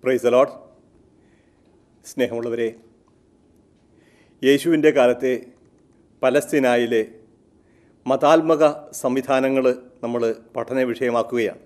price allot സ്നേഹമുള്ളവരെ യേശുവിൻ്റെ കാലത്തെ പലസ്തീനായിലെ മതാത്മക സംവിധാനങ്ങൾ നമ്മൾ പഠന വിഷയമാക്കുകയാണ്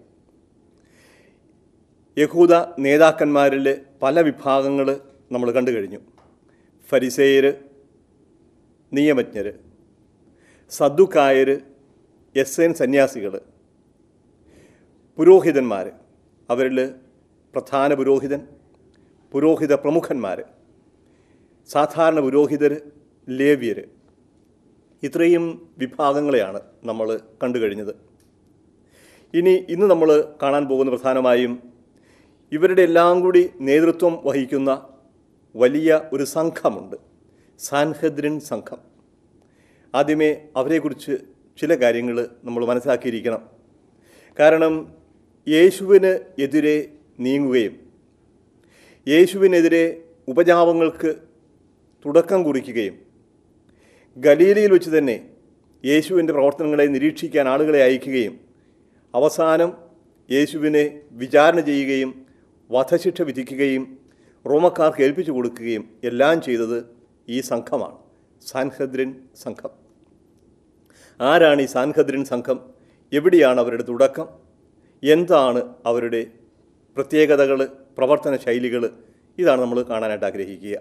യഹൂദ നേതാക്കന്മാരിൽ പല വിഭാഗങ്ങൾ നമ്മൾ കണ്ടു കഴിഞ്ഞു ഫരിസേയർ നിയമജ്ഞർ സദ്ദുക്കായർ എസ് എൻ സന്യാസികൾ പുരോഹിതന്മാർ അവരിൽ പ്രധാന പുരോഹിതൻ പുരോഹിത പ്രമുഖന്മാർ സാധാരണ പുരോഹിതർ ലേവ്യർ ഇത്രയും വിഭാഗങ്ങളെയാണ് നമ്മൾ കണ്ടു കഴിഞ്ഞത് ഇനി ഇന്ന് നമ്മൾ കാണാൻ പോകുന്ന പ്രധാനമായും ഇവരുടെ എല്ലാം കൂടി നേതൃത്വം വഹിക്കുന്ന വലിയ ഒരു സംഘമുണ്ട് സാൻഹദ്രിൻ സംഘം ആദ്യമേ അവരെക്കുറിച്ച് ചില കാര്യങ്ങൾ നമ്മൾ മനസ്സിലാക്കിയിരിക്കണം കാരണം യേശുവിന് എതിരെ നീങ്ങുകയും യേശുവിനെതിരെ ഉപജാപങ്ങൾക്ക് തുടക്കം കുറിക്കുകയും ഗലീലയിൽ വെച്ച് തന്നെ യേശുവിൻ്റെ പ്രവർത്തനങ്ങളെ നിരീക്ഷിക്കാൻ ആളുകളെ അയക്കുകയും അവസാനം യേശുവിനെ വിചാരണ ചെയ്യുകയും വധശിക്ഷ വിധിക്കുകയും റോമക്കാർക്ക് ഏൽപ്പിച്ചു കൊടുക്കുകയും എല്ലാം ചെയ്തത് ഈ സംഘമാണ് സാൻഹദ്രിൻ സംഘം ആരാണ് ഈ സാൻഹദ്രിൻ സംഘം എവിടെയാണ് അവരുടെ തുടക്കം എന്താണ് അവരുടെ പ്രത്യേകതകൾ പ്രവർത്തന ശൈലികൾ ഇതാണ് നമ്മൾ കാണാനായിട്ട് ആഗ്രഹിക്കുക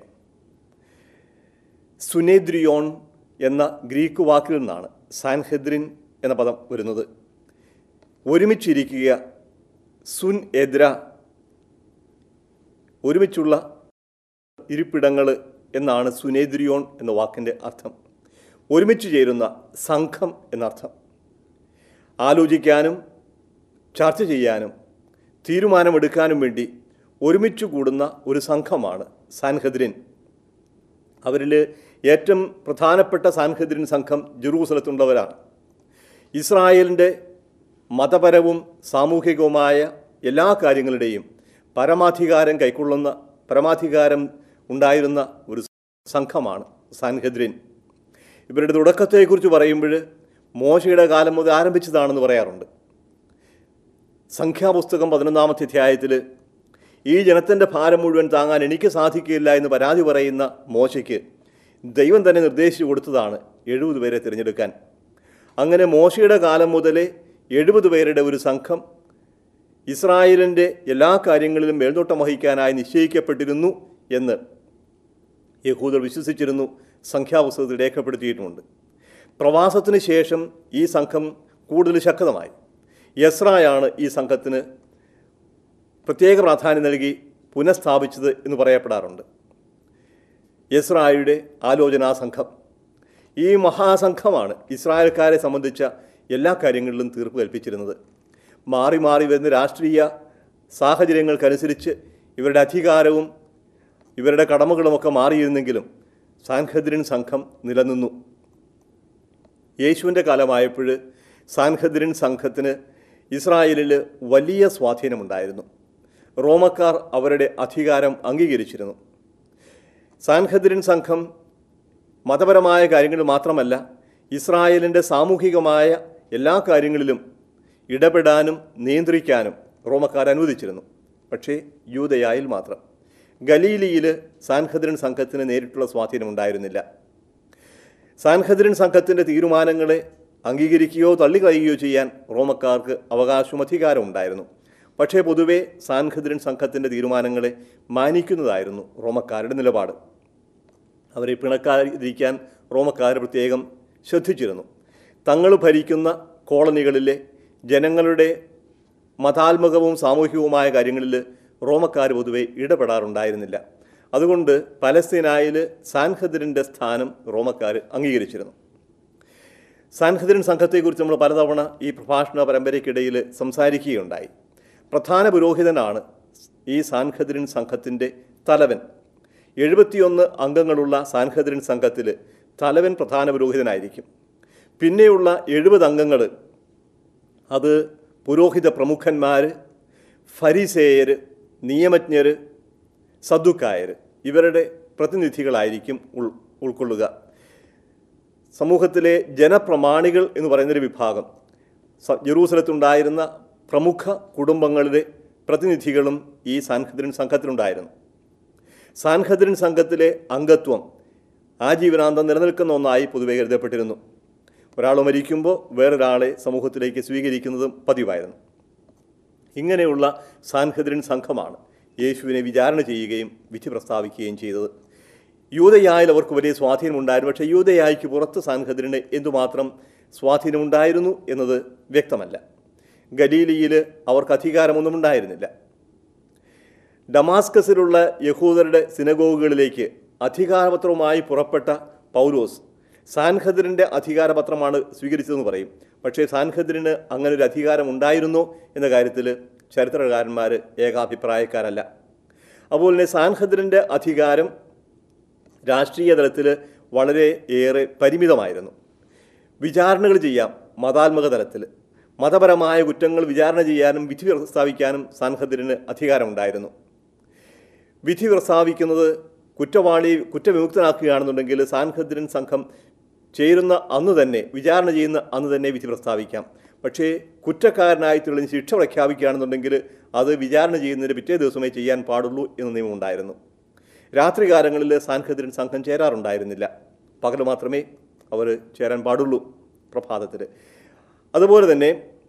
സുനേദ്രിയോൺ എന്ന ഗ്രീക്ക് വാക്കിൽ നിന്നാണ് സാൻഹെദ്രിൻ എന്ന പദം വരുന്നത് ഒരുമിച്ചിരിക്കുക സുൻ എദ്ര ഒരുമിച്ചുള്ള ഇരിപ്പിടങ്ങൾ എന്നാണ് സുനേദ്രിയോൺ എന്ന വാക്കിൻ്റെ അർത്ഥം ഒരുമിച്ച് ചേരുന്ന സംഘം എന്നർത്ഥം ആലോചിക്കാനും ചർച്ച ചെയ്യാനും തീരുമാനമെടുക്കാനും വേണ്ടി ഒരുമിച്ച് കൂടുന്ന ഒരു സംഘമാണ് സാൻഹദ്രിൻ അവരിൽ ഏറ്റവും പ്രധാനപ്പെട്ട സാൻഹദ്രിൻ സംഘം ജെറൂസലത്തുള്ളവരാണ് ഇസ്രായേലിൻ്റെ മതപരവും സാമൂഹികവുമായ എല്ലാ കാര്യങ്ങളുടെയും പരമാധികാരം കൈക്കൊള്ളുന്ന പരമാധികാരം ഉണ്ടായിരുന്ന ഒരു സംഘമാണ് സാൻഹദ്രിൻ ഇവരുടെ തുടക്കത്തെക്കുറിച്ച് പറയുമ്പോൾ മോശയുടെ കാലം മുതൽ ആരംഭിച്ചതാണെന്ന് പറയാറുണ്ട് സംഖ്യാപുസ്തകം പതിനൊന്നാമത്തെ അധ്യായത്തിൽ ഈ ജനത്തിൻ്റെ ഭാരം മുഴുവൻ താങ്ങാൻ എനിക്ക് സാധിക്കില്ല എന്ന് പരാതി പറയുന്ന മോശയ്ക്ക് ദൈവം തന്നെ നിർദ്ദേശിച്ചു കൊടുത്തതാണ് എഴുപത് പേരെ തിരഞ്ഞെടുക്കാൻ അങ്ങനെ മോശയുടെ കാലം മുതലേ എഴുപത് പേരുടെ ഒരു സംഘം ഇസ്രായേലിൻ്റെ എല്ലാ കാര്യങ്ങളിലും മേൽനോട്ടം വഹിക്കാനായി നിശ്ചയിക്കപ്പെട്ടിരുന്നു എന്ന് യഹൂദർ വിശ്വസിച്ചിരുന്നു സംഖ്യാപുസ്തകത്തിൽ രേഖപ്പെടുത്തിയിട്ടുമുണ്ട് പ്രവാസത്തിന് ശേഷം ഈ സംഘം കൂടുതൽ ശക്തമായി യസ്രായാണ് ഈ സംഘത്തിന് പ്രത്യേക പ്രാധാന്യം നൽകി പുനഃസ്ഥാപിച്ചത് എന്ന് പറയപ്പെടാറുണ്ട് യസ്രായുടെ ആലോചനാ സംഘം ഈ മഹാസംഘമാണ് ഇസ്രായേൽക്കാരെ സംബന്ധിച്ച എല്ലാ കാര്യങ്ങളിലും തീർപ്പ് കൽപ്പിച്ചിരുന്നത് മാറി മാറി വരുന്ന രാഷ്ട്രീയ സാഹചര്യങ്ങൾക്കനുസരിച്ച് ഇവരുടെ അധികാരവും ഇവരുടെ കടമകളുമൊക്കെ മാറിയിരുന്നെങ്കിലും സാൻഹദ്രിൻ സംഘം നിലനിന്നു യേശുവിൻ്റെ കാലമായപ്പോൾ സാൻഹദ്രിൻ സംഘത്തിന് ഇസ്രായേലിൽ വലിയ സ്വാധീനമുണ്ടായിരുന്നു റോമക്കാർ അവരുടെ അധികാരം അംഗീകരിച്ചിരുന്നു സാൻഹദ്രിൻ സംഘം മതപരമായ കാര്യങ്ങൾ മാത്രമല്ല ഇസ്രായേലിൻ്റെ സാമൂഹികമായ എല്ലാ കാര്യങ്ങളിലും ഇടപെടാനും നിയന്ത്രിക്കാനും റോമക്കാർ അനുവദിച്ചിരുന്നു പക്ഷേ യൂതയായിൽ മാത്രം ഗലീലിയിൽ സാൻഹദ്രിൻ സംഘത്തിന് നേരിട്ടുള്ള സ്വാധീനം ഉണ്ടായിരുന്നില്ല സാൻഹദ്രിൻ സംഘത്തിൻ്റെ തീരുമാനങ്ങളെ അംഗീകരിക്കുകയോ തള്ളിക്കളയുകയോ ചെയ്യാൻ റോമക്കാർക്ക് അവകാശവും അധികാരവും ഉണ്ടായിരുന്നു പക്ഷേ പൊതുവെ സാൻഹദ്രിൻ സംഘത്തിൻ്റെ തീരുമാനങ്ങളെ മാനിക്കുന്നതായിരുന്നു റോമക്കാരുടെ നിലപാട് അവരെ പിണക്കാതിരിക്കാൻ റോമക്കാർ പ്രത്യേകം ശ്രദ്ധിച്ചിരുന്നു തങ്ങൾ ഭരിക്കുന്ന കോളനികളിലെ ജനങ്ങളുടെ മതാത്മകവും സാമൂഹികവുമായ കാര്യങ്ങളിൽ റോമക്കാർ പൊതുവെ ഇടപെടാറുണ്ടായിരുന്നില്ല അതുകൊണ്ട് പലസ്തീനായിൽ സാൻഹദ്രിൻ്റെ സ്ഥാനം റോമക്കാർ അംഗീകരിച്ചിരുന്നു സാൻഹദ്രിൻ സംഘത്തെക്കുറിച്ച് നമ്മൾ പലതവണ ഈ പ്രഭാഷണ പരമ്പരയ്ക്കിടയിൽ സംസാരിക്കുകയുണ്ടായി പ്രധാന പുരോഹിതനാണ് ഈ സാൻഹദ്രിൻ സംഘത്തിൻ്റെ തലവൻ എഴുപത്തിയൊന്ന് അംഗങ്ങളുള്ള സാൻഹദ്രിൻ സംഘത്തിൽ തലവൻ പ്രധാന പുരോഹിതനായിരിക്കും പിന്നെയുള്ള എഴുപത് അംഗങ്ങൾ അത് പുരോഹിത പ്രമുഖന്മാർ ഫരിസേയർ നിയമജ്ഞർ സദ്ദുക്കായർ ഇവരുടെ പ്രതിനിധികളായിരിക്കും ഉൾ ഉൾക്കൊള്ളുക സമൂഹത്തിലെ ജനപ്രമാണികൾ എന്ന് പറയുന്നൊരു വിഭാഗം സ- ജെറൂസലത്തുണ്ടായിരുന്ന പ്രമുഖ കുടുംബങ്ങളുടെ പ്രതിനിധികളും ഈ സാൻഹദ്രിൻ സംഘത്തിലുണ്ടായിരുന്നു സാൻഹദ്രിൻ സംഘത്തിലെ അംഗത്വം ആജീവനാന്തം നിലനിൽക്കുന്ന ഒന്നായി പൊതുവെ കരുതപ്പെട്ടിരുന്നു ഒരാൾ മരിക്കുമ്പോൾ വേറൊരാളെ സമൂഹത്തിലേക്ക് സ്വീകരിക്കുന്നതും പതിവായിരുന്നു ഇങ്ങനെയുള്ള സാൻഹദ്രിൻ സംഘമാണ് യേശുവിനെ വിചാരണ ചെയ്യുകയും വിധി പ്രസ്താവിക്കുകയും ചെയ്തത് യൂതയായിൽ അവർക്ക് വലിയ സ്വാധീനമുണ്ടായിരുന്നു പക്ഷേ യൂതയായിക്ക് പുറത്ത് സാൻഹദ്രിന് എന്തുമാത്രം സ്വാധീനമുണ്ടായിരുന്നു എന്നത് വ്യക്തമല്ല ഗലീലിയിൽ അവർക്ക് അധികാരമൊന്നും ഉണ്ടായിരുന്നില്ല ഡമാസ്കസിലുള്ള യഹൂദരുടെ സിനഗോഗുകളിലേക്ക് അധികാരപത്രവുമായി പുറപ്പെട്ട പൗലോസ് സാൻഹദ്രിൻ്റെ അധികാരപത്രമാണ് സ്വീകരിച്ചതെന്ന് പറയും പക്ഷേ സാൻഹദ്രിന് അങ്ങനെ ഒരു അധികാരം ഉണ്ടായിരുന്നോ എന്ന കാര്യത്തിൽ ചരിത്രകാരന്മാർ ഏകാഭിപ്രായക്കാരല്ല അതുപോലെ തന്നെ സാൻഹദ്രിൻ്റെ അധികാരം രാഷ്ട്രീയ തലത്തിൽ വളരെ ഏറെ പരിമിതമായിരുന്നു വിചാരണകൾ ചെയ്യാം മതാത്മക തലത്തിൽ മതപരമായ കുറ്റങ്ങൾ വിചാരണ ചെയ്യാനും വിധി പ്രസ്താവിക്കാനും സാൻഹദ്രിന് അധികാരമുണ്ടായിരുന്നു വിധി പ്രസ്താവിക്കുന്നത് കുറ്റവാളി കുറ്റവിമുക്തനാക്കുകയാണെന്നുണ്ടെങ്കിൽ സാൻഹദ്രിൻ സംഘം ചേരുന്ന അന്ന് തന്നെ വിചാരണ ചെയ്യുന്ന അന്ന് തന്നെ വിധി പ്രസ്താവിക്കാം പക്ഷേ കുറ്റക്കാരനായി തെളിഞ്ഞ് ശിക്ഷ പ്രഖ്യാപിക്കുകയാണെന്നുണ്ടെങ്കിൽ അത് വിചാരണ ചെയ്യുന്നതിന് പിറ്റേ ദിവസമേ ചെയ്യാൻ പാടുള്ളൂ എന്ന നിയമമുണ്ടായിരുന്നു രാത്രികാലങ്ങളിൽ സാൻഹദ്രിൻ സംഘം ചേരാറുണ്ടായിരുന്നില്ല പകൽ മാത്രമേ അവർ ചേരാൻ പാടുള്ളൂ പ്രഭാതത്തിൽ അതുപോലെ തന്നെ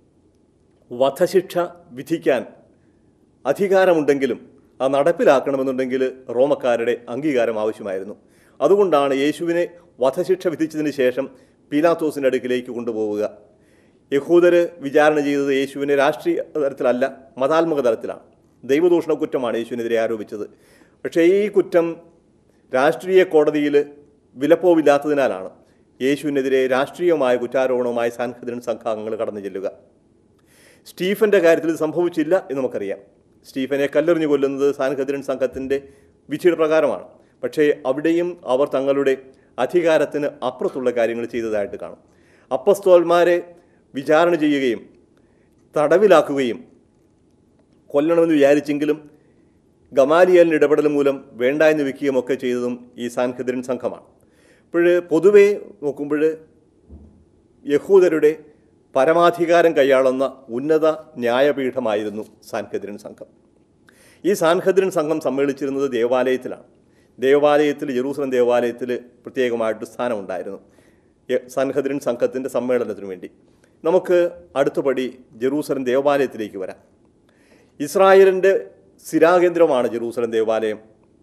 വധശിക്ഷ വിധിക്കാൻ അധികാരമുണ്ടെങ്കിലും അത് നടപ്പിലാക്കണമെന്നുണ്ടെങ്കിൽ റോമക്കാരുടെ അംഗീകാരം ആവശ്യമായിരുന്നു അതുകൊണ്ടാണ് യേശുവിനെ വധശിക്ഷ വിധിച്ചതിന് ശേഷം പീലാത്തോസിൻ്റെ അടുക്കിലേക്ക് കൊണ്ടുപോവുക യഹൂദർ വിചാരണ ചെയ്തത് യേശുവിനെ രാഷ്ട്രീയ തലത്തിലല്ല മതാത്മക തലത്തിലാണ് ദൈവദൂഷണ കുറ്റമാണ് യേശുവിനെതിരെ ആരോപിച്ചത് പക്ഷേ ഈ കുറ്റം രാഷ്ട്രീയ കോടതിയിൽ വിലപ്പോവില്ലാത്തതിനാലാണ് യേശുവിനെതിരെ രാഷ്ട്രീയമായ കുറ്റാരോപണവുമായി സാൻഹദ്രിൻ സംഘാംഗങ്ങൾ കടന്നു ചെല്ലുക സ്റ്റീഫന്റെ കാര്യത്തിൽ ഇത് സംഭവിച്ചില്ല എന്ന് നമുക്കറിയാം സ്റ്റീഫനെ കല്ലെറിഞ്ഞു കൊല്ലുന്നത് സാൻഹദ്രിൻ സംഘത്തിൻ്റെ വിധിയുടെ പ്രകാരമാണ് പക്ഷേ അവിടെയും അവർ തങ്ങളുടെ അധികാരത്തിന് അപ്പുറത്തുള്ള കാര്യങ്ങൾ ചെയ്തതായിട്ട് കാണും അപ്പസ്തോൽമാരെ വിചാരണ ചെയ്യുകയും തടവിലാക്കുകയും കൊല്ലണമെന്ന് വിചാരിച്ചെങ്കിലും ഗമാലിയലിൻ്റെ ഇടപെടൽ മൂലം വേണ്ട എന്ന് വെക്കുകയും ഒക്കെ ചെയ്തതും ഈ സാൻഹദ്രിൻ സംഘമാണ് അപ്പോൾ പൊതുവെ നോക്കുമ്പോൾ യഹൂദരുടെ പരമാധികാരം കൈയാളുന്ന ഉന്നത ന്യായപീഠമായിരുന്നു സാൻഹദ്രിൻ സംഘം ഈ സാൻഹദ്രിൻ സംഘം സമ്മേളിച്ചിരുന്നത് ദേവാലയത്തിലാണ് ദേവാലയത്തിൽ ജെറൂസലം ദേവാലയത്തിൽ പ്രത്യേകമായിട്ട് സ്ഥാനമുണ്ടായിരുന്നു യ- സാൻഹദ്രിൻ സംഘത്തിൻ്റെ സമ്മേളനത്തിനു വേണ്ടി നമുക്ക് അടുത്തപടി ജെറൂസലം ദേവാലയത്തിലേക്ക് വരാം ഇസ്രായേലിൻ്റെ സ്ഥിരാകേന്ദ്രമാണ് ജെറൂസലം ദേവാലയം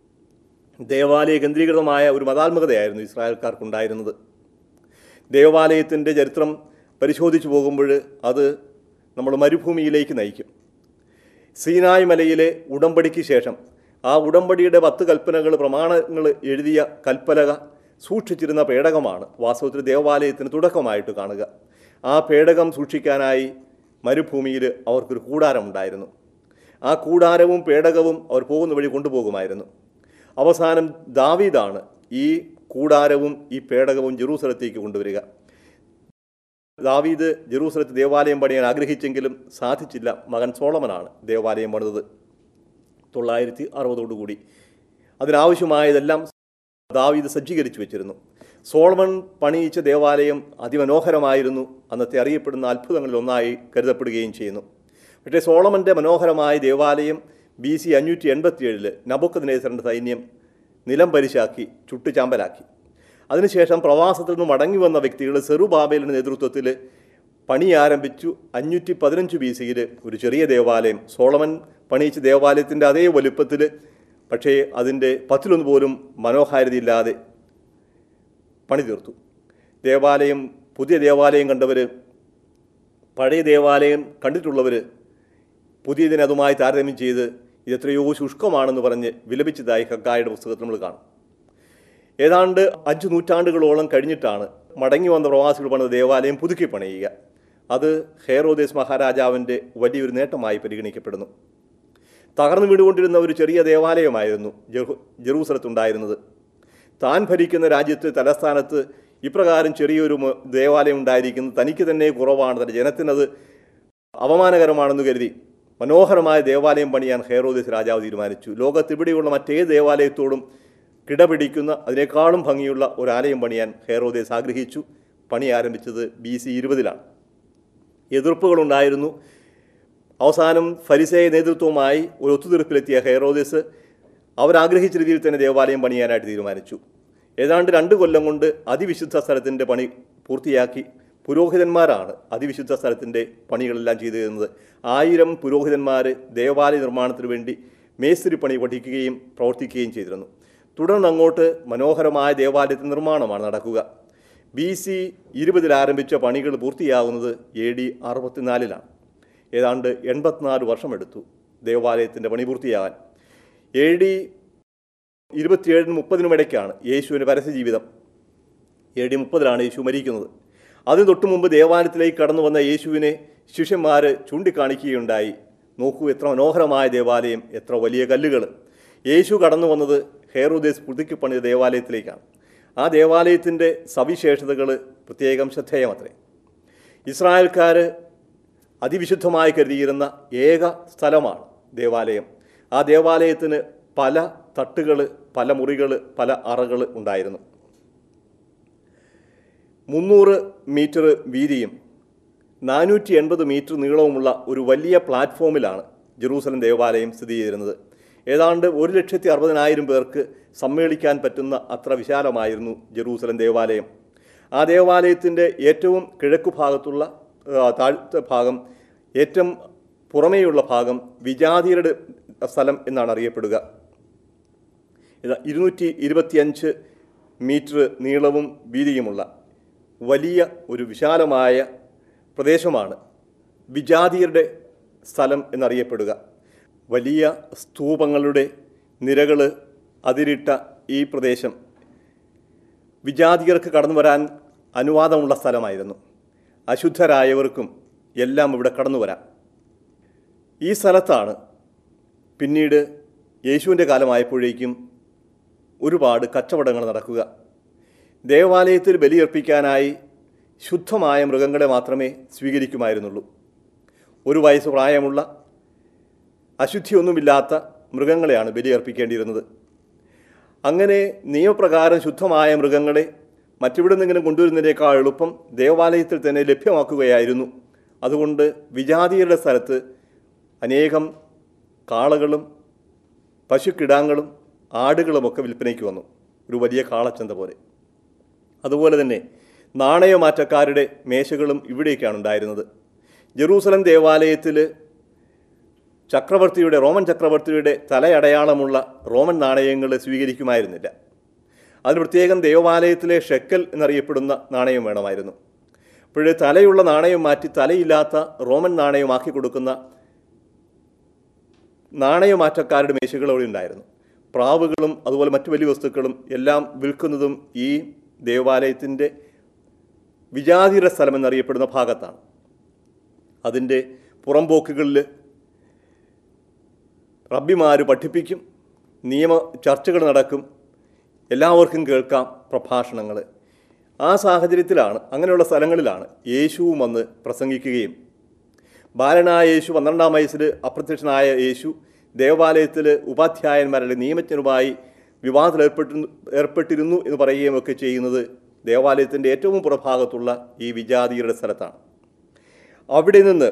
ദേവാലയ കേന്ദ്രീകൃതമായ ഒരു മതാത്മകതയായിരുന്നു ഇസ്രായേൽക്കാർക്കുണ്ടായിരുന്നത് ദേവാലയത്തിൻ്റെ ചരിത്രം പരിശോധിച്ചു പോകുമ്പോൾ അത് നമ്മൾ മരുഭൂമിയിലേക്ക് നയിക്കും സീനായ് മലയിലെ ഉടമ്പടിക്ക് ശേഷം ആ ഉടമ്പടിയുടെ പത്ത് കൽപ്പനകൾ പ്രമാണങ്ങൾ എഴുതിയ കൽപ്പലക സൂക്ഷിച്ചിരുന്ന പേടകമാണ് വാസ്തവത്തിൽ ദേവാലയത്തിന് തുടക്കമായിട്ട് കാണുക ആ പേടകം സൂക്ഷിക്കാനായി മരുഭൂമിയിൽ അവർക്കൊരു കൂടാരമുണ്ടായിരുന്നു ആ കൂടാരവും പേടകവും അവർ പോകുന്ന വഴി കൊണ്ടുപോകുമായിരുന്നു അവസാനം ദാവീദാണ് ഈ കൂടാരവും ഈ പേടകവും ജെറൂസലത്തേക്ക് കൊണ്ടുവരിക ദാവീദ് ജെറൂസലത്ത് ദേവാലയം പണിയാൻ ആഗ്രഹിച്ചെങ്കിലും സാധിച്ചില്ല മകൻ സോളമനാണ് ദേവാലയം പണിതത് തൊള്ളായിരത്തി അറുപതോടുകൂടി അതിനാവശ്യമായതെല്ലാം ദാവീദ് സജ്ജീകരിച്ചു വെച്ചിരുന്നു സോളമൻ പണിയിച്ച ദേവാലയം അതിമനോഹരമായിരുന്നു അന്നത്തെ അറിയപ്പെടുന്ന അത്ഭുതങ്ങളിൽ ഒന്നായി കരുതപ്പെടുകയും ചെയ്യുന്നു പക്ഷേ സോളമൻ്റെ മനോഹരമായ ദേവാലയം ബി സി അഞ്ഞൂറ്റി എൺപത്തിയേഴിൽ നബുക്കദ്നേസറിൻ്റെ സൈന്യം നിലം പരിശാക്കി ചുട്ടുചാമ്പലാക്കി അതിനുശേഷം പ്രവാസത്തിൽ നിന്ന് മടങ്ങി വന്ന വ്യക്തികൾ സെറുബാബേലിൻ്റെ നേതൃത്വത്തിൽ പണി ആരംഭിച്ചു അഞ്ഞൂറ്റി പതിനഞ്ച് ബി സിയിൽ ഒരു ചെറിയ ദേവാലയം സോളമൻ പണിയിച്ച ദേവാലയത്തിൻ്റെ അതേ വലുപ്പത്തിൽ പക്ഷേ അതിൻ്റെ പത്തിലൊന്ന് പോലും മനോഹാരിതയില്ലാതെ പണി തീർത്തു ദേവാലയം പുതിയ ദേവാലയം കണ്ടവർ പഴയ ദേവാലയം കണ്ടിട്ടുള്ളവർ പുതിയതിനെ അതുമായി താരതമ്യം ചെയ്ത് ഇതെത്രയോ ശുഷ്കമാണെന്ന് പറഞ്ഞ് വിലപിച്ചതായി ഹക്കായുടെ പുസ്തകത്തിൽ നമ്മൾ കാണും ഏതാണ്ട് അഞ്ച് നൂറ്റാണ്ടുകളോളം കഴിഞ്ഞിട്ടാണ് മടങ്ങി വന്ന പ്രവാസികൾ പണിത ദേവാലയം പുതുക്കി പണിയുക അത് ഹേറോദേസ് മഹാരാജാവിൻ്റെ വലിയൊരു നേട്ടമായി പരിഗണിക്കപ്പെടുന്നു തകർന്നു വീടുകൊണ്ടിരുന്ന ഒരു ചെറിയ ദേവാലയമായിരുന്നു ജെറു ജെറൂസലത്തുണ്ടായിരുന്നത് താൻ ഭരിക്കുന്ന രാജ്യത്ത് തലസ്ഥാനത്ത് ഇപ്രകാരം ചെറിയൊരു മ- ദേവാലയം ഉണ്ടായിരിക്കുന്നത് തനിക്ക് തന്നെ കുറവാണ് തൻ്റെ ജനത്തിനത് അവമാനകരമാണെന്ന് കരുതി മനോഹരമായ ദേവാലയം പണിയാൻ ഹെയറോദിസ് രാജാവ് തീരുമാനിച്ചു ലോകത്തിവിടെയുള്ള മറ്റേത് ദേവാലയത്തോടും കിടപിടിക്കുന്ന അതിനേക്കാളും ഭംഗിയുള്ള ഒരു ആലയം പണിയാൻ ഹെയറോദേസ് ആഗ്രഹിച്ചു പണി ആരംഭിച്ചത് ബി സി ഇരുപതിലാണ് എതിർപ്പുകളുണ്ടായിരുന്നു അവസാനം ഫരിസേയ നേതൃത്വവുമായി ഒരു ഒത്തുതീർപ്പിലെത്തിയ ഹെയറോദിസ് അവരാഗ്രഹിച്ച രീതിയിൽ തന്നെ ദേവാലയം പണിയാനായിട്ട് തീരുമാനിച്ചു ഏതാണ്ട് രണ്ട് കൊല്ലം കൊണ്ട് അതിവിശുദ്ധ സ്ഥലത്തിൻ്റെ പണി പൂർത്തിയാക്കി പുരോഹിതന്മാരാണ് അതിവിശുദ്ധ സ്ഥലത്തിൻ്റെ പണികളെല്ലാം ചെയ്തു തരുന്നത് ആയിരം പുരോഹിതന്മാർ ദേവാലയ നിർമ്മാണത്തിന് വേണ്ടി മേസ്തിരി പണി പഠിക്കുകയും പ്രവർത്തിക്കുകയും ചെയ്തിരുന്നു തുടർന്ന് അങ്ങോട്ട് മനോഹരമായ ദേവാലയത്തിൻ്റെ നിർമ്മാണമാണ് നടക്കുക ബി സി ഇരുപതിൽ ആരംഭിച്ച പണികൾ പൂർത്തിയാകുന്നത് എ ഡി അറുപത്തിനാലിലാണ് ഏതാണ്ട് എൺപത്തിനാല് വർഷമെടുത്തു ദേവാലയത്തിൻ്റെ പണി പൂർത്തിയാകാൻ എ ഡി ഇരുപത്തിയേഴിനും മുപ്പതിനും ഇടയ്ക്കാണ് യേശുവിൻ്റെ പരസ്യജീവിതം എ ഡി മുപ്പതിലാണ് യേശു മരിക്കുന്നത് അതിന് തൊട്ടു മുമ്പ് ദേവാലയത്തിലേക്ക് കടന്നു വന്ന യേശുവിനെ ശിഷ്യന്മാർ ചൂണ്ടിക്കാണിക്കുകയുണ്ടായി നോക്കൂ എത്ര മനോഹരമായ ദേവാലയം എത്ര വലിയ കല്ലുകൾ യേശു കടന്നു വന്നത് ഹേറോദേസ് പുതുക്കി പണിത ദേവാലയത്തിലേക്കാണ് ആ ദേവാലയത്തിൻ്റെ സവിശേഷതകൾ പ്രത്യേകം ശ്രദ്ധേയമത്രേ ഇസ്രായേൽക്കാർ അതിവിശുദ്ധമായി കരുതിയിരുന്ന ഏക സ്ഥലമാണ് ദേവാലയം ആ ദേവാലയത്തിന് പല തട്ടുകൾ പല മുറികൾ പല അറകൾ ഉണ്ടായിരുന്നു മുന്നൂറ് മീറ്റർ വീതിയും നാനൂറ്റി എൺപത് മീറ്റർ നീളവുമുള്ള ഒരു വലിയ പ്ലാറ്റ്ഫോമിലാണ് ജെറൂസലം ദേവാലയം സ്ഥിതി ചെയ്തിരുന്നത് ഏതാണ്ട് ഒരു ലക്ഷത്തി അറുപതിനായിരം പേർക്ക് സമ്മേളിക്കാൻ പറ്റുന്ന അത്ര വിശാലമായിരുന്നു ജെറൂസലം ദേവാലയം ആ ദേവാലയത്തിൻ്റെ ഏറ്റവും കിഴക്കു ഭാഗത്തുള്ള ആ, താഴത്തെ ഭാഗം ഏറ്റവും പുറമേയുള്ള ഭാഗം വിജാതിയരുടെ സ്ഥലം എന്നാണ് അറിയപ്പെടുക ഇത് ഇരുന്നൂറ്റി ഇരുപത്തിയഞ്ച് മീറ്റർ നീളവും വീതിയുമുള്ള വലിയ ഒരു വിശാലമായ പ്രദേശമാണ് വിജാതിയരുടെ സ്ഥലം എന്നറിയപ്പെടുക വലിയ സ്തൂപങ്ങളുടെ നിരകൾ അതിരിട്ട ഈ പ്രദേശം വിജാതിയർക്ക് കടന്നു വരാൻ അനുവാദമുള്ള സ്ഥലമായിരുന്നു അശുദ്ധരായവർക്കും എല്ലാം ഇവിടെ കടന്നു വരാം ഈ സ്ഥലത്താണ് പിന്നീട് യേശുവിൻ്റെ കാലമായപ്പോഴേക്കും ഒരുപാട് കച്ചവടങ്ങൾ നടക്കുക ദേവാലയത്തിൽ ബലിയർപ്പിക്കാനായി ശുദ്ധമായ മൃഗങ്ങളെ മാത്രമേ സ്വീകരിക്കുമായിരുന്നുള്ളൂ ഒരു വയസ്സ് പ്രായമുള്ള അശുദ്ധിയൊന്നുമില്ലാത്ത മൃഗങ്ങളെയാണ് ബലിയർപ്പിക്കേണ്ടിയിരുന്നത് അങ്ങനെ നിയമപ്രകാരം ശുദ്ധമായ മൃഗങ്ങളെ മറ്റിവിടെ നിന്നെങ്കിലും കൊണ്ടുവരുന്നതിനേക്കാൾ എളുപ്പം ദേവാലയത്തിൽ തന്നെ ലഭ്യമാക്കുകയായിരുന്നു അതുകൊണ്ട് വിജാതിയരുടെ സ്ഥലത്ത് അനേകം കാളകളും പശുക്കിടാങ്ങളും ആടുകളുമൊക്കെ വിൽപ്പനയ്ക്ക് വന്നു ഒരു വലിയ കാളച്ചന്ത പോലെ അതുപോലെ തന്നെ നാണയമാറ്റക്കാരുടെ മേശകളും ഇവിടേക്കാണ് ഉണ്ടായിരുന്നത് ജെറൂസലം ദേവാലയത്തിൽ ചക്രവർത്തിയുടെ റോമൻ ചക്രവർത്തിയുടെ തലയടയാളമുള്ള റോമൻ നാണയങ്ങൾ സ്വീകരിക്കുമായിരുന്നില്ല അതിന് പ്രത്യേകം ദേവാലയത്തിലെ ഷെക്കൽ എന്നറിയപ്പെടുന്ന നാണയം വേണമായിരുന്നു അപ്പോഴേ തലയുള്ള നാണയം മാറ്റി തലയില്ലാത്ത റോമൻ നാണയമാക്കി കൊടുക്കുന്ന നാണയമാറ്റക്കാരുടെ മേശകൾ അവിടെ ഉണ്ടായിരുന്നു പ്രാവുകളും അതുപോലെ മറ്റു വലിയ വസ്തുക്കളും എല്ലാം വിൽക്കുന്നതും ഈ ദേവാലയത്തിൻ്റെ വിജാതിയുടെ സ്ഥലം എന്നറിയപ്പെടുന്ന ഭാഗത്താണ് അതിൻ്റെ പുറംപോക്കുകളിൽ റബ്ബിമാർ പഠിപ്പിക്കും നിയമ ചർച്ചകൾ നടക്കും എല്ലാവർക്കും കേൾക്കാം പ്രഭാഷണങ്ങൾ ആ സാഹചര്യത്തിലാണ് അങ്ങനെയുള്ള സ്ഥലങ്ങളിലാണ് യേശുവും വന്ന് പ്രസംഗിക്കുകയും ബാലനായ യേശു പന്ത്രണ്ടാം വയസ്സിൽ അപ്രത്യക്ഷനായ യേശു ദേവാലയത്തിൽ ഉപാധ്യായന്മാരുടെ നിയമജ്ഞനുമായി വിവാദത്തിൽ ഏർപ്പെട്ടിരുന്നു ഏർപ്പെട്ടിരുന്നു എന്ന് പറയുകയും ഒക്കെ ചെയ്യുന്നത് ദേവാലയത്തിൻ്റെ ഏറ്റവും പുറഭാഗത്തുള്ള ഈ വിജാതിയുടെ സ്ഥലത്താണ് അവിടെ നിന്ന്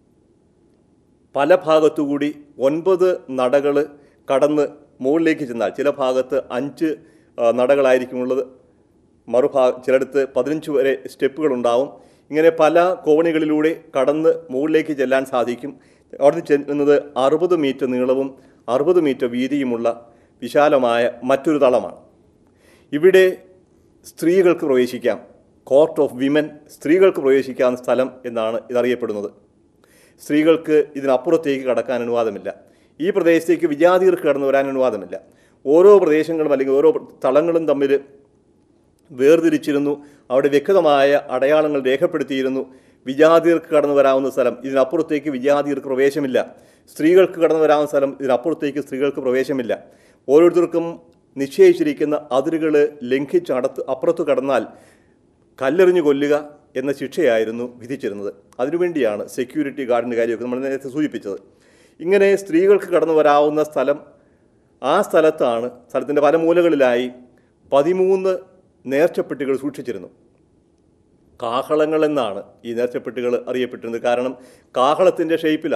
പല ഭാഗത്തുകൂടി ഒൻപത് നടകൾ കടന്ന് മുകളിലേക്ക് ചെന്നാൽ ചില ഭാഗത്ത് അഞ്ച് ആ, നടകളായിരിക്കുമുള്ളത് മറുഭാഗ ചിലയിടത്ത് പതിനഞ്ച് വരെ സ്റ്റെപ്പുകളുണ്ടാവും ഇങ്ങനെ പല കോണികളിലൂടെ കടന്ന് മുകളിലേക്ക് ചെല്ലാൻ സാധിക്കും അവിടുന്ന് ചെല്ലുന്നത് അറുപത് മീറ്റർ നീളവും അറുപത് മീറ്റർ വീതിയുമുള്ള വിശാലമായ മറ്റൊരു തളമാണ് ഇവിടെ സ്ത്രീകൾക്ക് പ്രവേശിക്കാം കോർട്ട് ഓഫ് വിമൻ സ്ത്രീകൾക്ക് പ്രവേശിക്കാവുന്ന സ്ഥലം എന്നാണ് ഇതറിയപ്പെടുന്നത് സ്ത്രീകൾക്ക് ഇതിനപ്പുറത്തേക്ക് കടക്കാൻ അനുവാദമില്ല ഈ പ്രദേശത്തേക്ക് വിജാതികർക്ക് കടന്നു വരാൻ അനുവാദമില്ല ഓരോ പ്രദേശങ്ങളും അല്ലെങ്കിൽ ഓരോ തളങ്ങളും തമ്മിൽ വേർതിരിച്ചിരുന്നു അവിടെ വ്യക്തമായ അടയാളങ്ങൾ രേഖപ്പെടുത്തിയിരുന്നു വിജാതിയർക്ക് കടന്നു വരാവുന്ന സ്ഥലം ഇതിനപ്പുറത്തേക്ക് വിജാതിയർക്ക് പ്രവേശമില്ല സ്ത്രീകൾക്ക് കടന്നു വരാവുന്ന സ്ഥലം ഇതിനപ്പുറത്തേക്ക് സ്ത്രീകൾക്ക് പ്രവേശമില്ല ഓരോരുത്തർക്കും നിശ്ചയിച്ചിരിക്കുന്ന അതിരുകൾ ലംഘിച്ച് അടത്ത് അപ്പുറത്ത് കടന്നാൽ കല്ലെറിഞ്ഞു കൊല്ലുക എന്ന ശിക്ഷയായിരുന്നു വിധിച്ചിരുന്നത് അതിനുവേണ്ടിയാണ് സെക്യൂരിറ്റി ഗാർഡിൻ്റെ കാര്യമൊക്കെ നമ്മൾ നേരത്തെ സൂചിപ്പിച്ചത് ഇങ്ങനെ സ്ത്രീകൾക്ക് കടന്നു വരാവുന്ന സ്ഥലം ആ സ്ഥലത്താണ് സ്ഥലത്തിൻ്റെ പല മൂലകളിലായി പതിമൂന്ന് നേർച്ചപ്പെട്ടികൾ സൂക്ഷിച്ചിരുന്നു കാഹളങ്ങൾ എന്നാണ് ഈ നേർച്ചപ്പെട്ടികൾ അറിയപ്പെട്ടിരുന്നത് കാരണം കാഹളത്തിൻ്റെ ഷേപ്പിലാണ്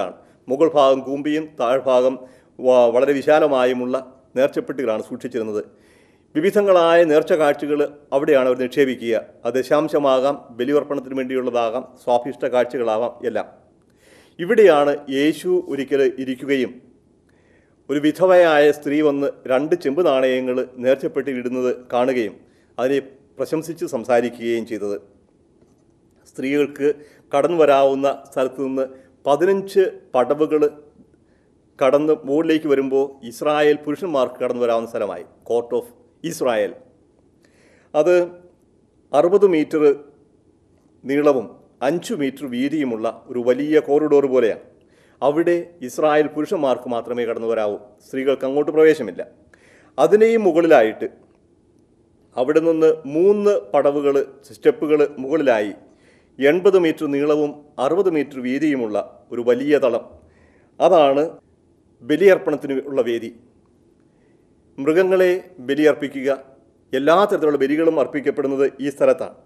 മുകൾ ഭാഗം കൂമ്പിയും താഴ്ഭാഗം വ- വളരെ വിശാലമായുമുള്ള നേർച്ചപ്പെട്ടികളാണ് സൂക്ഷിച്ചിരുന്നത് വിവിധങ്ങളായ നേർച്ച കാഴ്ചകൾ അവിടെയാണ് അവർ നിക്ഷേപിക്കുക അത് ദശാംശമാകാം ബലിയർപ്പണത്തിന് വേണ്ടിയുള്ളതാകാം സ്വാഭിഷ്ട കാഴ്ചകളാവാം എല്ലാം ഇവിടെയാണ് യേശു ഒരിക്കൽ ഇരിക്കുകയും ഒരു വിധവയായ സ്ത്രീ വന്ന് രണ്ട് ചെമ്പ് നാണയങ്ങൾ നേർച്ചപ്പെട്ടിയിടുന്നത് കാണുകയും അതിനെ പ്രശംസിച്ച് സംസാരിക്കുകയും ചെയ്തത് സ്ത്രീകൾക്ക് കടന്നു വരാവുന്ന സ്ഥലത്ത് നിന്ന് പതിനഞ്ച് പടവുകൾ കടന്ന് മുകളിലേക്ക് വരുമ്പോൾ ഇസ്രായേൽ പുരുഷന്മാർക്ക് കടന്നു വരാവുന്ന സ്ഥലമായി കോർട്ട് ഓഫ് ഇസ്രായേൽ അത് അറുപത് മീറ്റർ നീളവും അഞ്ച് മീറ്റർ വീതിയുമുള്ള ഒരു വലിയ കോറിഡോർ പോലെയാണ് അവിടെ ഇസ്രായേൽ പുരുഷന്മാർക്ക് മാത്രമേ കടന്നു വരാവൂ സ്ത്രീകൾക്ക് അങ്ങോട്ട് പ്രവേശമില്ല അതിനെയും മുകളിലായിട്ട് അവിടെ നിന്ന് മൂന്ന് പടവുകൾ സ്റ്റെപ്പുകൾ മുകളിലായി എൺപത് മീറ്റർ നീളവും അറുപത് മീറ്റർ വീതിയുമുള്ള ഒരു വലിയ തളം അതാണ് ബലിയർപ്പണത്തിന് ഉള്ള വേദി മൃഗങ്ങളെ ബലിയർപ്പിക്കുക എല്ലാ തരത്തിലുള്ള ബലികളും അർപ്പിക്കപ്പെടുന്നത് ഈ സ്ഥലത്താണ്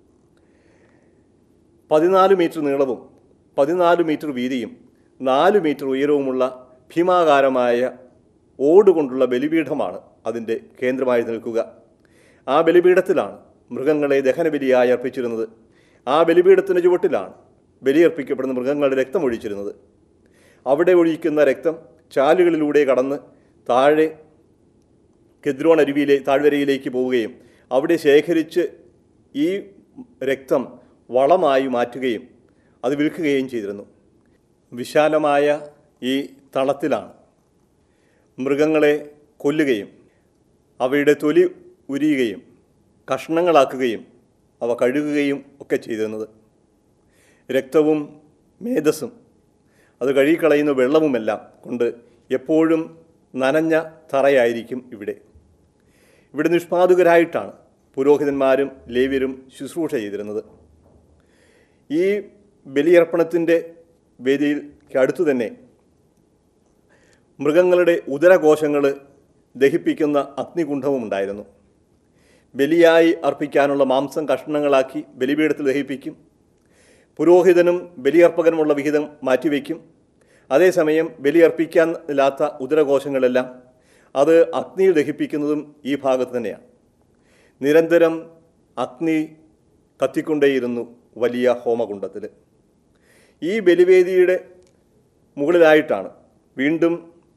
പതിനാല് മീറ്റർ നീളവും പതിനാല് മീറ്റർ വീതിയും നാല് മീറ്റർ ഉയരവുമുള്ള ഭീമാകാരമായ ഓടുകൊണ്ടുള്ള ബലിപീഠമാണ് അതിൻ്റെ കേന്ദ്രമായി നിൽക്കുക ആ ബലിപീഠത്തിലാണ് മൃഗങ്ങളെ ദഹനബലിയായി അർപ്പിച്ചിരുന്നത് ആ ബലിപീഠത്തിൻ്റെ ചുവട്ടിലാണ് ബലിയർപ്പിക്കപ്പെടുന്ന മൃഗങ്ങളുടെ രക്തമൊഴിച്ചിരുന്നത് അവിടെ ഒഴിക്കുന്ന രക്തം ചാലുകളിലൂടെ കടന്ന് താഴെ കെദ്രോൺ അരുവിയിലെ താഴ്വരയിലേക്ക് പോവുകയും അവിടെ ശേഖരിച്ച് ഈ രക്തം വളമായി മാറ്റുകയും അത് വിൽക്കുകയും ചെയ്തിരുന്നു വിശാലമായ ഈ തളത്തിലാണ് മൃഗങ്ങളെ കൊല്ലുകയും അവയുടെ തൊലി ഉരിയുകയും കഷ്ണങ്ങളാക്കുകയും അവ കഴുകുകയും ഒക്കെ ചെയ്തിരുന്നത് രക്തവും മേധസ്സും അത് കഴുകിക്കളയുന്ന വെള്ളവുമെല്ലാം കൊണ്ട് എപ്പോഴും നനഞ്ഞ തറയായിരിക്കും ഇവിടെ ഇവിടെ നിഷ്പാതുകരായിട്ടാണ് പുരോഹിതന്മാരും ലേവ്യരും ശുശ്രൂഷ ചെയ്തിരുന്നത് ഈ ബലിയർപ്പണത്തിൻ്റെ വേദിയിൽ അടുത്തു തന്നെ മൃഗങ്ങളുടെ ഉദരകോശങ്ങൾ ദഹിപ്പിക്കുന്ന അഗ്നികുണ്ഠവും ഉണ്ടായിരുന്നു ബലിയായി അർപ്പിക്കാനുള്ള മാംസം കഷ്ണങ്ങളാക്കി ബലിപീഠത്തിൽ ദഹിപ്പിക്കും പുരോഹിതനും ബലിയർപ്പകനുമുള്ള വിഹിതം മാറ്റിവെക്കും അതേസമയം ബലിയർപ്പിക്കാൻ ഇല്ലാത്ത ഉദരകോശങ്ങളെല്ലാം അത് അഗ്നിയിൽ ദഹിപ്പിക്കുന്നതും ഈ ഭാഗത്ത് തന്നെയാണ് നിരന്തരം അഗ്നി കത്തിക്കൊണ്ടേയിരുന്നു വലിയ ഹോമകുണ്ടത്തിൽ ഈ ബലിവേദിയുടെ മുകളിലായിട്ടാണ് വീണ്ടും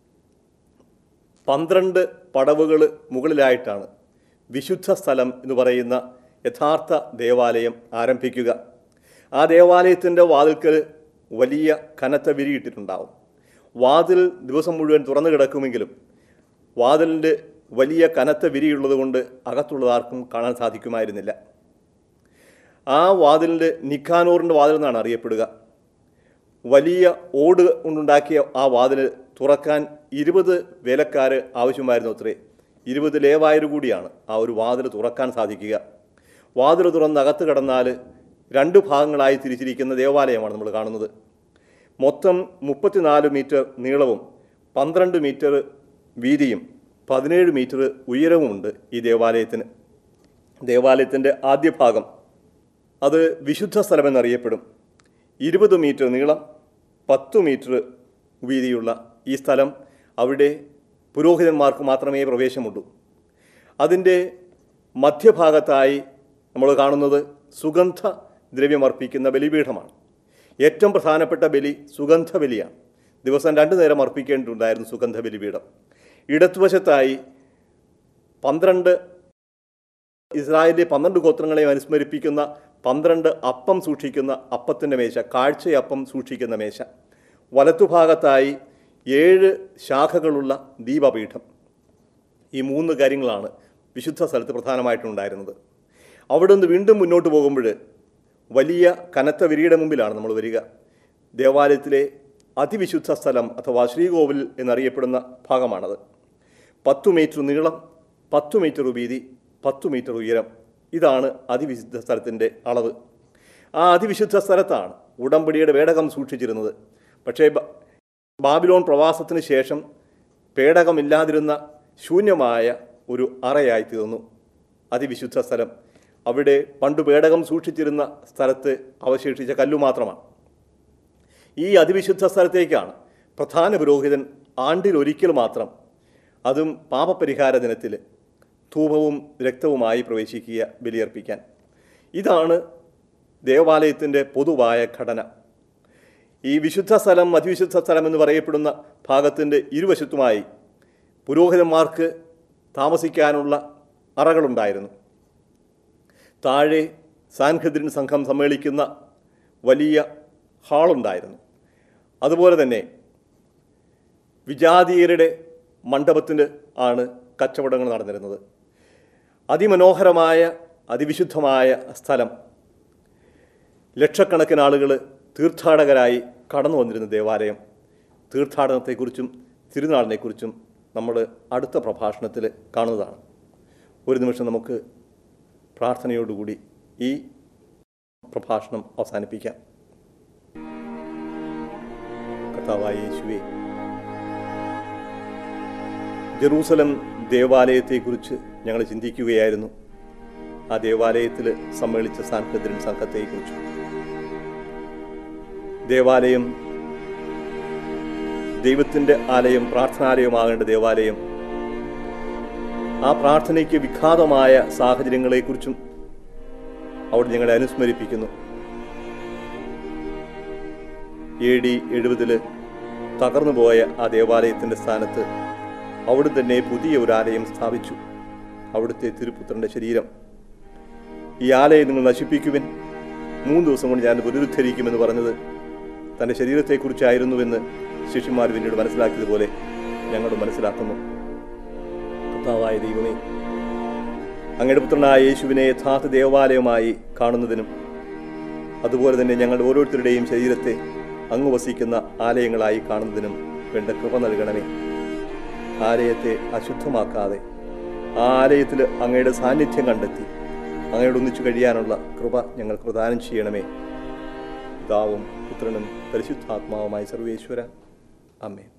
പന്ത്രണ്ട് പടവുകൾ മുകളിലായിട്ടാണ് വിശുദ്ധ സ്ഥലം എന്ന് പറയുന്ന യഥാർത്ഥ ദേവാലയം ആരംഭിക്കുക ആ ദേവാലയത്തിൻ്റെ വാതിൽക്കൽ വലിയ കനത്ത വിരിയിട്ടിട്ടുണ്ടാവും വാതിൽ ദിവസം മുഴുവൻ തുറന്നു കിടക്കുമെങ്കിലും വാതിലിൻ്റെ വലിയ കനത്ത വിരിയുള്ളത് കൊണ്ട് അകത്തുള്ളത് ആർക്കും കാണാൻ സാധിക്കുമായിരുന്നില്ല ആ വാതിലിൻ്റെ നിഖാനൂറിൻ്റെ വാതിൽ എന്നാണ് അറിയപ്പെടുക വലിയ ഓട് കൊണ്ടുണ്ടാക്കിയ ആ വാതിൽ തുറക്കാൻ ഇരുപത് വേലക്കാർ ആവശ്യമായിരുന്നു അത്രേ ഇരുപത് ലേവായർ കൂടിയാണ് ആ ഒരു വാതിൽ തുറക്കാൻ സാധിക്കുക വാതിൽ തുറന്ന് അകത്ത് കടന്നാൽ രണ്ട് ഭാഗങ്ങളായി തിരിച്ചിരിക്കുന്ന ദേവാലയമാണ് നമ്മൾ കാണുന്നത് മൊത്തം മുപ്പത്തിനാല് മീറ്റർ നീളവും പന്ത്രണ്ട് മീറ്റർ വീതിയും പതിനേഴ് മീറ്റർ ഉയരവുമുണ്ട് ഈ ദേവാലയത്തിന് ദേവാലയത്തിൻ്റെ ആദ്യ ഭാഗം അത് വിശുദ്ധ സ്ഥലമെന്നറിയപ്പെടും ഇരുപത് മീറ്റർ നീളം പത്ത് മീറ്റർ വീതിയുള്ള ഈ സ്ഥലം അവിടെ പുരോഹിതന്മാർക്ക് മാത്രമേ പ്രവേശമുള്ളൂ അതിൻ്റെ മധ്യഭാഗത്തായി നമ്മൾ കാണുന്നത് സുഗന്ധ ദ്രവ്യമർപ്പിക്കുന്ന ബലിപീഠമാണ് ഏറ്റവും പ്രധാനപ്പെട്ട ബലി സുഗന്ധ ബലിയാണ് ദിവസം രണ്ടു നേരം അർപ്പിക്കേണ്ടതുണ്ടായിരുന്നു സുഗന്ധ ബലിപീഠം ഇടത്തുവശത്തായി പന്ത്രണ്ട് ഇസ്രായേലിലെ പന്ത്രണ്ട് ഗോത്രങ്ങളെയും അനുസ്മരിപ്പിക്കുന്ന പന്ത്രണ്ട് അപ്പം സൂക്ഷിക്കുന്ന അപ്പത്തിൻ്റെ മേശ കാഴ്ചയപ്പം സൂക്ഷിക്കുന്ന മേശ വലത്തുഭാഗത്തായി ഏഴ് ശാഖകളുള്ള ദീപപീഠം ഈ മൂന്ന് കാര്യങ്ങളാണ് വിശുദ്ധ സ്ഥലത്ത് പ്രധാനമായിട്ടുണ്ടായിരുന്നത് അവിടെ നിന്ന് വീണ്ടും മുന്നോട്ട് പോകുമ്പോൾ വലിയ കനത്ത വിരിയുടെ മുമ്പിലാണ് നമ്മൾ വരിക ദേവാലയത്തിലെ അതിവിശുദ്ധ സ്ഥലം അഥവാ ശ്രീകോവിൽ എന്നറിയപ്പെടുന്ന ഭാഗമാണത് പത്തു മീറ്റർ നീളം പത്തു മീറ്റർ വീതി പത്തു മീറ്റർ ഉയരം ഇതാണ് അതിവിശുദ്ധ സ്ഥലത്തിൻ്റെ അളവ് ആ അതിവിശുദ്ധ സ്ഥലത്താണ് ഉടമ്പടിയുടെ പേടകം സൂക്ഷിച്ചിരുന്നത് പക്ഷേ ബ- ബാബിലോൺ പ്രവാസത്തിന് ശേഷം പേടകമില്ലാതിരുന്ന ശൂന്യമായ ഒരു അറയായി തീർന്നു അതിവിശുദ്ധ സ്ഥലം അവിടെ പണ്ട് പേടകം സൂക്ഷിച്ചിരുന്ന സ്ഥലത്ത് അവശേഷിച്ച കല്ലു മാത്രമാണ് ഈ അതിവിശുദ്ധ സ്ഥലത്തേക്കാണ് പ്രധാന പുരോഹിതൻ ആണ്ടിൽ ഒരിക്കൽ മാത്രം അതും പാപപരിഹാര ദിനത്തിൽ ധൂപവും രക്തവുമായി പ്രവേശിക്കുക ബലിയർപ്പിക്കാൻ ഇതാണ് ദേവാലയത്തിൻ്റെ പൊതുവായ ഘടന ഈ വിശുദ്ധ സ്ഥലം അതിവിശുദ്ധ സ്ഥലം എന്ന് പറയപ്പെടുന്ന ഭാഗത്തിൻ്റെ ഇരുവശത്തുമായി പുരോഹിതന്മാർക്ക് താമസിക്കാനുള്ള അറകളുണ്ടായിരുന്നു താഴെ സാൻഹദ്രിൻ സംഘം സമ്മേളിക്കുന്ന വലിയ ഹാളുണ്ടായിരുന്നു അതുപോലെ തന്നെ വിജാതീയരുടെ മണ്ഡപത്തിൽ ആണ് കച്ചവടങ്ങൾ നടന്നിരുന്നത് അതിമനോഹരമായ അതിവിശുദ്ധമായ സ്ഥലം ലക്ഷക്കണക്കിന് ആളുകൾ തീർത്ഥാടകരായി കടന്നു വന്നിരുന്ന ദേവാലയം തീർത്ഥാടനത്തെക്കുറിച്ചും തിരുനാളിനെക്കുറിച്ചും നമ്മൾ അടുത്ത പ്രഭാഷണത്തിൽ കാണുന്നതാണ് ഒരു നിമിഷം നമുക്ക് പ്രാർത്ഥനയോടുകൂടി ഈ പ്രഭാഷണം അവസാനിപ്പിക്കാം കർത്താവായ യേശുവേ ജെറൂസലം ദേവാലയത്തെക്കുറിച്ച് ഞങ്ങൾ ചിന്തിക്കുകയായിരുന്നു ആ ദേവാലയത്തിൽ സമ്മേളിച്ച സാൻഹദ്രൻ സംഘത്തെക്കുറിച്ച് ദേവാലയം ദൈവത്തിൻ്റെ ആലയം പ്രാർത്ഥനാലയമാകേണ്ട ദേവാലയം ആ പ്രാർത്ഥനയ്ക്ക് വിഘാതമായ സാഹചര്യങ്ങളെക്കുറിച്ചും അവിടെ ഞങ്ങളെ അനുസ്മരിപ്പിക്കുന്നു എ ഡി എഴുപതില് തകർന്നുപോയ ആ ദേവാലയത്തിൻ്റെ സ്ഥാനത്ത് അവിടെ തന്നെ പുതിയ ഒരു ആലയം സ്ഥാപിച്ചു അവിടുത്തെ തിരുപുത്രൻ്റെ ശരീരം ഈ ആലയം നിങ്ങൾ നശിപ്പിക്കുവിൻ മൂന്ന് ദിവസം കൊണ്ട് ഞാൻ പുനരുദ്ധരിക്കുമെന്ന് പറഞ്ഞത് തൻ്റെ ശരീരത്തെക്കുറിച്ചായിരുന്നുവെന്ന് ശിഷ്യന്മാർ പിന്നീട് മനസ്സിലാക്കിയതുപോലെ ഞങ്ങളും മനസ്സിലാക്കുന്നു കർത്താവായ ദൈവമേ അങ്ങയുടെ പുത്രനായ യേശുവിനെ യഥാർത്ഥ ദേവാലയമായി കാണുന്നതിനും അതുപോലെ തന്നെ ഞങ്ങൾ ഓരോരുത്തരുടെയും ശരീരത്തെ അങ്ങ് വസിക്കുന്ന ആലയങ്ങളായി കാണുന്നതിനും വേണ്ട കൃപ നൽകണമേ ആലയത്തെ അശുദ്ധമാക്കാതെ ആ ആലയത്തിൽ അങ്ങയുടെ സാന്നിധ്യം കണ്ടെത്തി അങ്ങയോട് ഒന്നിച്ചു കഴിയാനുള്ള കൃപ ഞങ്ങൾക്ക് പ്രദാനം ചെയ്യണമേ പിതാവും പുത്രനും പരിശുദ്ധാത്മാവുമായ സർവേശ്വര അമ്മേ